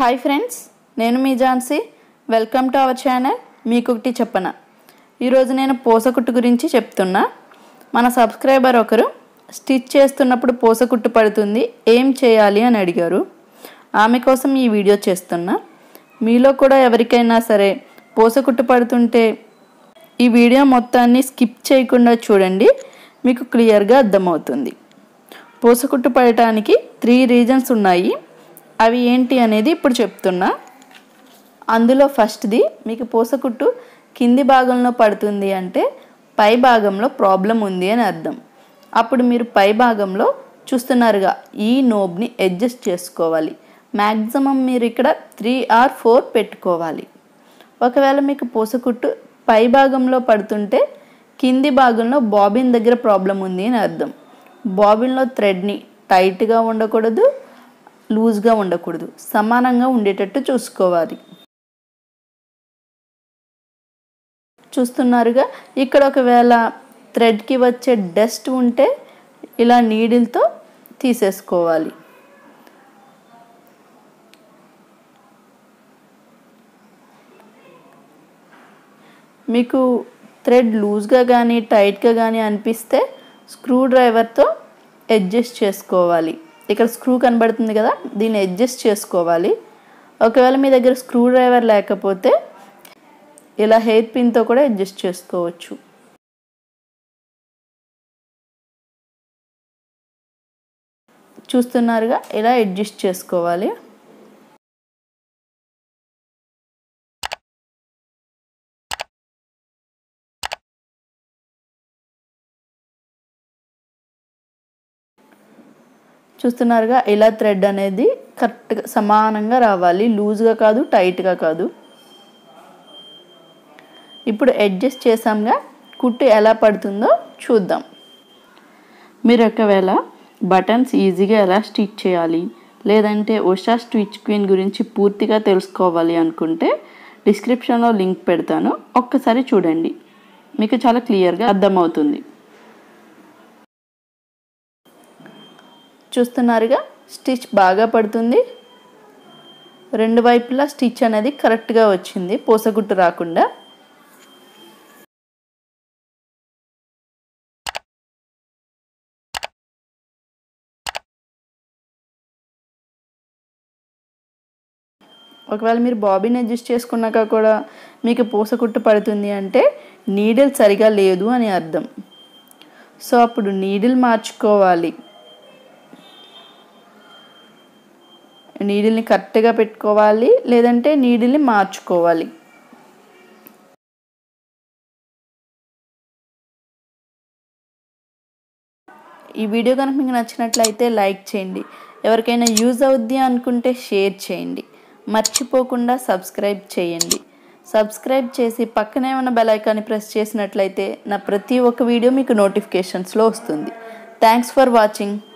hi friends నేను మీ Jhansi welcome to our channel మీకొకటి చెప్పన ఈరోజు నేను పూసకుట్టు గురించి చెప్తున్నా మన సబ్స్క్రైబర్ ఒకరు స్టిచ్ చేస్తున్నప్పుడు పూసకుట్టు పడుతుంది ఏం చేయాలి అని అడిగారు ఆమె కోసం ఈ వీడియో చేస్తున్నా మీలో కూడా ఎవరికైనా సరే పూసకుట్టు పడుతుంటే ఈ వీడియో మొత్తాన్ని స్కిప్ చేయకుండా చూడండి మీకు క్లియర్గా అర్థమవుతుంది పూసకుట్టు పడటానికి త్రీ రీజన్స్ ఉన్నాయి అవి ఏంటి అనేది ఇప్పుడు చెప్తున్నా అందులో ఫస్ట్ది మీకు పూసకుట్టు కింది భాగంలో పడుతుంది అంటే పై భాగంలో ప్రాబ్లం ఉంది అని అర్థం అప్పుడు మీరు పై భాగంలో చూస్తున్నారుగా ఈ నోబ్ని అడ్జస్ట్ చేసుకోవాలి మ్యాక్సిమం మీరు ఇక్కడ త్రీ ఆర్ ఫోర్ పెట్టుకోవాలి ఒకవేళ మీకు పూసకుట్టు పై భాగంలో పడుతుంటే కింది భాగంలో బాబిన్ దగ్గర ప్రాబ్లం ఉంది అని అర్థం బాబిన్లో థ్రెడ్ని టైట్గా ఉండకూడదు లూజ్గా ఉండకూడదు సమానంగా ఉండేటట్టు చూసుకోవాలి చూస్తున్నారుగా ఇక్కడ ఒకవేళ థ్రెడ్కి వచ్చే డస్ట్ ఉంటే ఇలా నీడిల్తో తీసేసుకోవాలి మీకు థ్రెడ్ లూజ్గా కానీ టైట్గా కానీ అనిపిస్తే స్క్రూ డ్రైవర్తో అడ్జస్ట్ చేసుకోవాలి ఇక్కడ స్క్రూ కనబడుతుంది కదా దీన్ని అడ్జస్ట్ చేసుకోవాలి ఒకవేళ మీ దగ్గర స్క్రూ డ్రైవర్ లేకపోతే ఇలా హెయిర్ పిన్తో కూడా అడ్జస్ట్ చేసుకోవచ్చు చూస్తున్నారుగా ఇలా అడ్జస్ట్ చేసుకోవాలి చూస్తున్నారుగా ఇలా థ్రెడ్ అనేది కరెక్ట్గా సమానంగా రావాలి లూజ్గా కాదు టైట్గా కాదు ఇప్పుడు అడ్జస్ట్ చేసాంగా కుట్టు ఎలా పడుతుందో చూద్దాం మీరు ఒకవేళ బటన్స్ ఈజీగా ఎలా స్టిచ్ చేయాలి లేదంటే ఉషా స్టిచ్ క్వీన్ గురించి పూర్తిగా తెలుసుకోవాలి అనుకుంటే డిస్క్రిప్షన్లో లింక్ పెడతాను ఒక్కసారి చూడండి మీకు చాలా క్లియర్గా అర్థమవుతుంది చూస్తున్నారుగా స్టిచ్ బాగా పడుతుంది రెండు వైపులా స్టిచ్ అనేది కరెక్ట్గా వచ్చింది పూసగుట్టు రాకుండా ఒకవేళ మీరు బాబీని అడ్జస్ట్ చేసుకున్నాక కూడా మీకు పూసకుట్టు పడుతుంది అంటే నీడిల్ సరిగా లేదు అని అర్థం సో అప్పుడు నీడిల్ మార్చుకోవాలి నీడిల్ని కరెక్ట్గా పెట్టుకోవాలి లేదంటే నీడిల్ని మార్చుకోవాలి ఈ వీడియో కనుక మీకు నచ్చినట్లయితే లైక్ చేయండి ఎవరికైనా యూజ్ అవుద్ది అనుకుంటే షేర్ చేయండి మర్చిపోకుండా సబ్స్క్రైబ్ చేయండి సబ్స్క్రైబ్ చేసి పక్కనే ఉన్న బెల్ ఐకాన్ని ప్రెస్ చేసినట్లయితే నా ప్రతి ఒక్క వీడియో మీకు నోటిఫికేషన్స్లో వస్తుంది థ్యాంక్స్ ఫర్ వాచింగ్